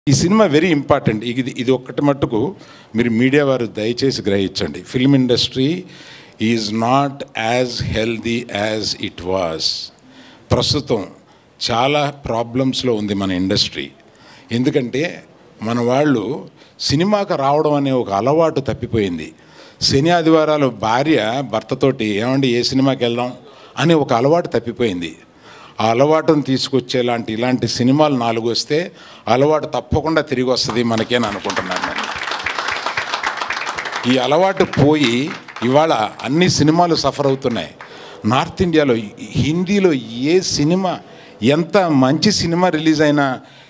ఈ cinema very important ఇది ఇది ఒక్కటి మట్టుకు మీరు మీడియా వారు దయచేసి గ్రహించండి film industry is not as healthy as it was ప్రస్తుతం చాలా ప్రాబ్లమ్స్లో ఉంది మన ఇండస్ట్రీ ఎందుకంటే మన వాళ్ళు సినిమాకు రావడం అనే ఒక అలవాటు తప్పిపోయింది శని ఆదివారాలు భార్య భర్తతోటి ఏమండి ఏ సినిమాకి వెళ్దాం అనే ఒక అలవాటు తప్పిపోయింది ఆ అలవాటును తీసుకొచ్చేలాంటి ఇలాంటి సినిమాలు నాలుగు వస్తే అలవాటు తప్పకుండా తిరిగి వస్తుంది మనకేని అనుకుంటున్నాను నేను ఈ అలవాటు పోయి ఇవాళ అన్ని సినిమాలు సఫర్ అవుతున్నాయి నార్త్ ఇండియాలో హిందీలో ఏ సినిమా ఎంత మంచి సినిమా రిలీజ్ అయినా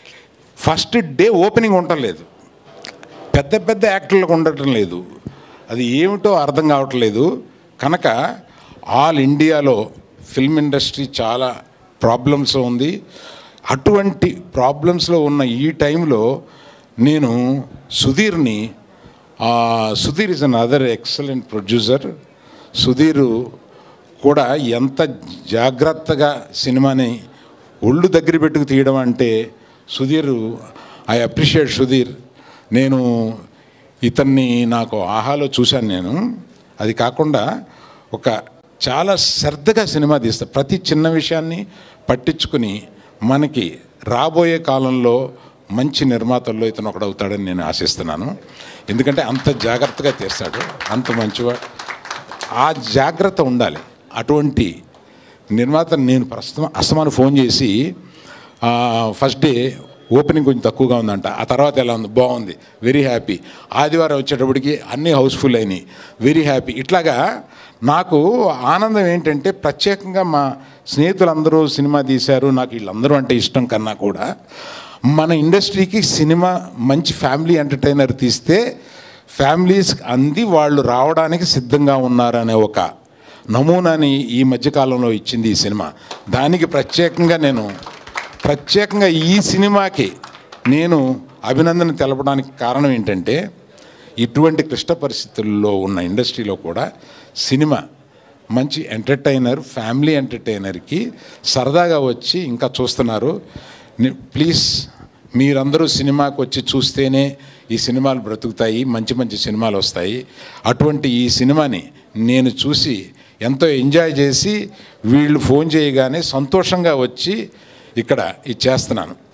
ఫస్ట్ డే ఓపెనింగ్ ఉండటం లేదు పెద్ద పెద్ద యాక్టర్లకు ఉండటం లేదు అది ఏమిటో అర్థం కావట్లేదు కనుక ఆల్ ఇండియాలో ఫిల్మ్ ఇండస్ట్రీ చాలా ప్రాబ్లమ్స్ ఉంది అటువంటి ప్రాబ్లమ్స్లో ఉన్న ఈ టైంలో నేను సుధీర్ని ఆ, Sudheer is another excellent producer Sudheer కూడా ఎంత జాగ్రత్తగా సినిమాని ఒళ్ళు దగ్గర పెట్టుకు తీయడం అంటే సుధీర్ ఐ అప్రిషియేట్ సుధీర్ నేను ఇతన్ని నాకు ఆహాలో చూశాను నేను అది కాకుండా ఒక చాలా శ్రద్ధగా సినిమా తీస్తా ప్రతి చిన్న విషయాన్ని పట్టించుకుని మనకి రాబోయే కాలంలో మంచి నిర్మాతల్లో ఇతను ఒకడవుతాడని నేను ఆశిస్తున్నాను ఎందుకంటే అంత జాగ్రత్తగా తీస్తాడు అంత మంచివాడు ఆ జాగ్రత్త ఉండాలి అటువంటి నిర్మాత నేను ప్రస్తుతం అస్తమాను ఫోన్ చేసి ఆ, ఫస్ట్ డే ఓపెనింగ్ కొంచెం తక్కువగా ఉందంట ఆ తర్వాత ఎలా ఉంది బాగుంది వెరీ హ్యాపీ ఆదివారం వచ్చేటప్పటికి అన్నీ హౌస్ఫుల్ అయినాయి వెరీ హ్యాపీ ఇట్లాగా నాకు ఆనందం ఏంటంటే ప్రత్యేకంగా మా స్నేహితులందరూ సినిమా తీశారు నాకు వీళ్ళందరూ అంటే ఇష్టం కన్నా కూడా మన ఇండస్ట్రీకి సినిమా మంచి ఫ్యామిలీ ఎంటర్టైనర్ తీస్తే ఫ్యామిలీస్ అంది వాళ్ళు రావడానికి సిద్ధంగా ఉన్నారనే ఒక నమూనాని ఈ మధ్యకాలంలో ఇచ్చింది ఈ సినిమా దానికి ప్రత్యేకంగా నేను ప్రత్యేకంగా ఈ సినిమాకి నేను అభినందన తెలపడానికి కారణం ఏంటంటే ఇటువంటి క్లిష్ట పరిస్థితుల్లో ఉన్న ఇండస్ట్రీలో కూడా సినిమా మంచి ఎంటర్టైనర్ ఫ్యామిలీ ఎంటర్టైనర్కి సరదాగా వచ్చి ఇంకా చూస్తున్నారు ని- ప్లీజ్ మీరందరూ సినిమాకి వచ్చి చూస్తేనే ఈ సినిమాలు బ్రతుకుతాయి మంచి మంచి సినిమాలు వస్తాయి అటువంటి ఈ సినిమాని నేను చూసి ఎంతో ఎంజాయ్ చేసి వీళ్ళు ఫోన్ చేయగానే సంతోషంగా వచ్చి ఇక్కడ ఇది చేస్తున్నాను